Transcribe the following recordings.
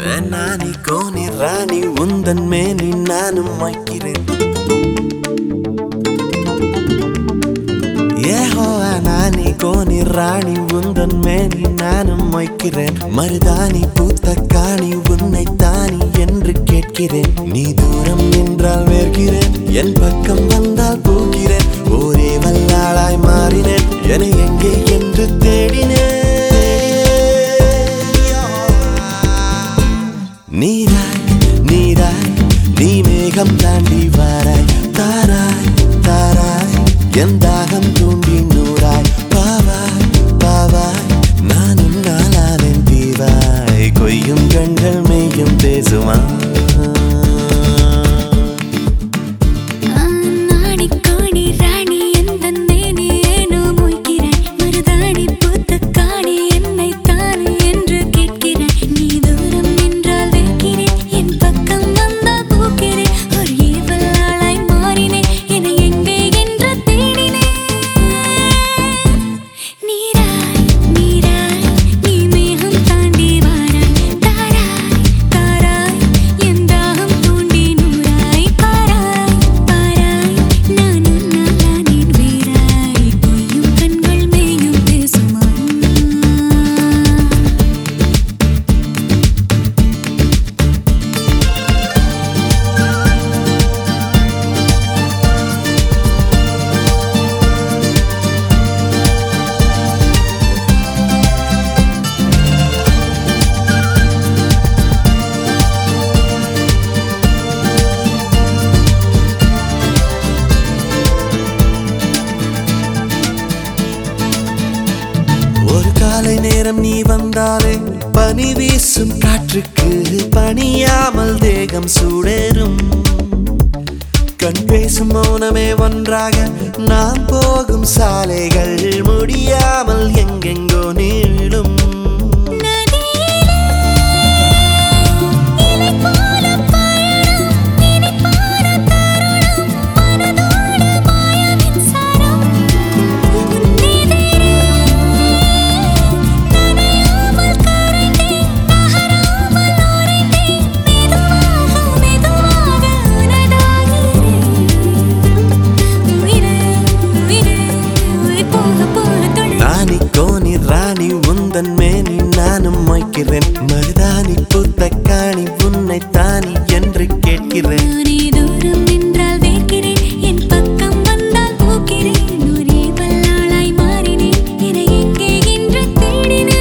நானி Coney ராணி உந்தன் மேனி நானும் வைக்கிறேன் ஏஹோ நானி கோனி ராணி உந்தன் மேனி நானும் வைக்கிறேன் மருதாணி பூத்த காணி உன்னை தானி என்று கேட்கிறேன் நீ தூரம் நின்றால் வேர்கிறேன் என் பக்கம் வந்தால் போகிறேன் ஒரே வல்லாளாய் மாறினேன் என எங்கே என்று தேடினேன் நீராய் நீராய் நீ மேகம் தாண்டி வாராய் தாராய் தாராய் என் தாகம் தூண்டி நூறாய் பாவாய் பாவாய் நானும் நாளாவேன் தீவாய் கொய்யும் கண்கள் மெய்யும் பேசுமா நாடி காணி ராணி எந்தன் மேனி ஏனோ மொய்கிறாய் மருதாணி பூத்த காணி என்னை தானே என்று கேட்கிறாய் நீ தூரம் நின்றால் வைக்கிறேன் என் பக்கம் வந்தால் போக்கிறேன் ஒரு ஏவலாளாய் மாறினேன் என எங்கே என்று தேடினேன் நீராய் நீராய் நீ மேகம் தாண்டி வாராய் தாராய் தாராய் என் தாகம் தூண்டி நூறாய் பாராய் பாராய் நானும் நாளானேன் வேறாய் பொய்யும் கண்கள் மேயும் பேசுமா ஒரு காலை நேரம் நீ வந்தாலே பனி வீசும் காற்றுக்கு பணியாமல் தேகம் சூடேறும் கண் பேசும் மௌனமே ஒன்றாக நாம் போகும் சாலைகள் முடியாமல் எங்கெங்கோ நீளும் இலை போல பயணம் இனிப்பான தருணம் மனதோடு மாய மின்சாரம் உன்னிதிரே நனையாமல் கரைந்தேன் நகராமல் உறைந்தேன் மெதுவாக மெதுவாக உனதாகிறேன் உயிரே உயிரே உயிர் போக போக தொடு நானி கோனி ராணி உந்தன் மேனி நானும் வைக்கிறேன் மருதாணி பூத்த காணி உன்னை தானி என்று கேட்கிறேன் நீ தூரம் நின்றால் வேர்க்கிறேன் என் பக்கம் வந்தால் போக்கிறேன் ஒரே வல்லாளாய் மாறினேன் என எங்கே என்று தேடினேன்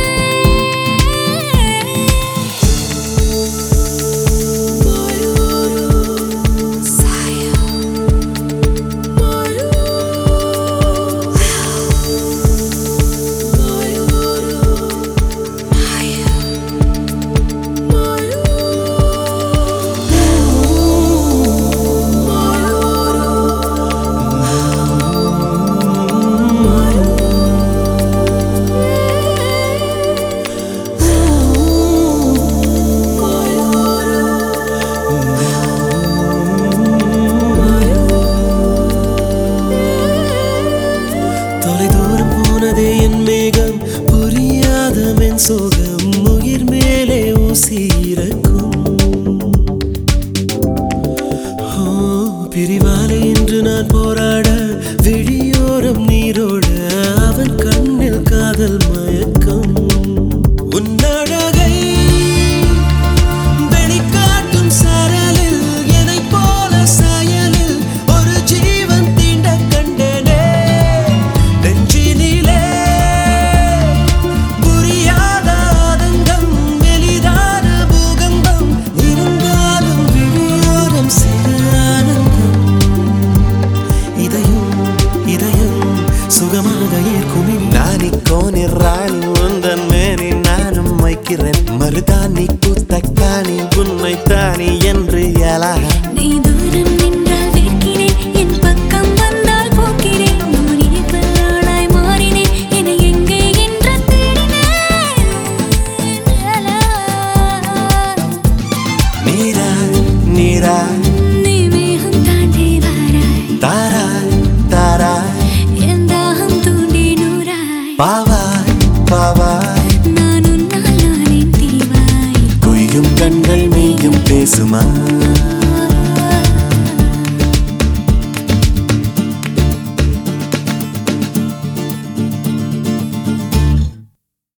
தொலை தூரம் போனதே என் மேகம் புரியாத மென் சோகம் உயிர் மேலே ஊசி இறக்கும் ஓ, பிரிவாலே இன்று நான் போராட விழியோரம் நீரோட அவன் கண்ணில் காதல் மயக்கம் உன் அழகை வெளிக்காட்டும் சரலில் என்னைப் போல சாயலில் ஒரு ஜீவன் தீண்ட கண்டேனே நெஞ்சினிலே புரியாத ஆதங்கம் எளிதான பூகம்பம் இருந்தாலும் விழியோரம் சிறு ஆனந்தம் இதயம் இதயம் சுகமாக ஏற்கும் நானி கோனி ராணி உந்தன் மேனி நானும் வைக்கிறேன் மருதாணி பூத்த காணி உன்னை தானி என்று எலாக நீ தூரம் நின்றால் வேர்க்கிறேன் என் பக்கம் வந்தால் போக்கிறேன் ஒரே வல்லாளாய் மாறினேன் என எங்கே என்று தேடினேன் நீராய் நீராய் நீ மேகம் தாண்டி வாராய் தாராய் தாராய் என் தாகம் தூண்டி நூறாய் பாவாய் பாவாய் நான் உன்னால் நானேன் தீவாய் கொய்யும் கண்கள் நீயும் பேசுமா